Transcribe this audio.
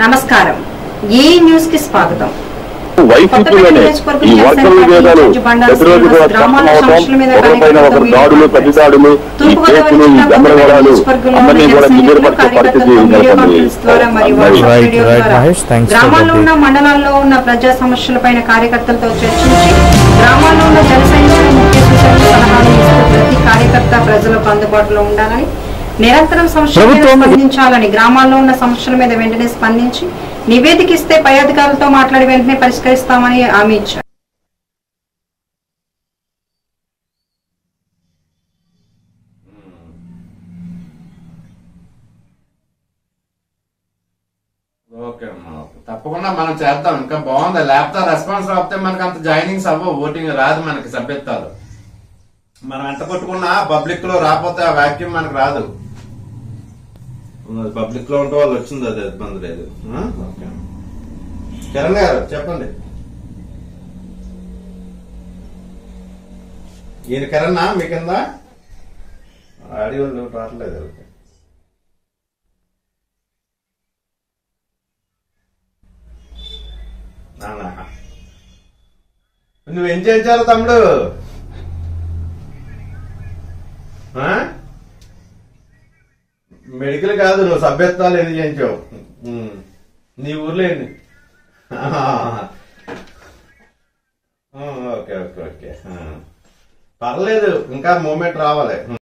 నమస్కారం ఏ న్యూస్ కి స్వాగతం వైసీపీలోనే ఈ వర్గ విభేదాలు ప్రతిరోజు కూడా చట్టమవటం ఒకరిపైన ఒకరు దాడులు ప్రతి దాడులు ఈ కేసులు ఈ గందరగోళాలు అందరినీ కూడా నిజపరిచే పరిస్థితి నెలకొంది Right, right, Mahesh. Thanks for the గ్రామాల్లో update. ఉన్న మండలాల్లో ఉన్న ప్రజా సమస్యలపైన కార్యకర్తలతో చర్చించి గ్రామాల్లో ఉన్న జన సైనికులు ముఖ్య సూచనలు సలహాలు ఇస్తూ ప్రతి కార్యకర్త ప్రజలకు అందుబాటులో ఉండాలని నిరంతరం సమస్యల మీద ప్రభుత్వం- స్పందించాలని గ్రామాల్లో ఉన్న సమస్యల మీద వెంటనే స్పందించి నివేదిక ఇస్తే పై అధికారులతో మాట్లాడి వెంటనే పరిష్కరిస్తామని హామీ ఇచ్చారు ఓకే అమ్మా ఓకే. తప్పకుండా మనం చేద్దాం ఇంకా బాగుంది లేకపోతే రెస్పాన్స్ రాకపోతే మనకి అంత జాయినింగ్స్ అవ్వవు ఓటింగ్ రాదు మనకి సభ్యత్వాలు మనం ఎంత కొట్టుకున్నా పబ్లిక్ లో రాకపోతే ఆ వాక్యూమ్ మనకు రాదు పబ్లిక్ లో ఉంటే వాళ్ళు వచ్చింది అది ఇబ్బంది లేదు ఆ? ఓకే. కిరణ్ గారు చెప్పండి ఈయన కిరణ్ మీ కింద ఆడియో రావట్లేదు ఓకే. నాన్న నువ్వేం చేయించారు తమ్ముడు ఆ? మెడికల్ కాదు నువ్వు సభ్యత్వాలు ఎన్ని చేయించావు ఉమ్. నీ ఊర్లో ఎన్ని ఆ. ఆ, ఓకే ఓకే ఓకే ఆ. పర్లేదు ఇంకా మూమెంట్ రావాలి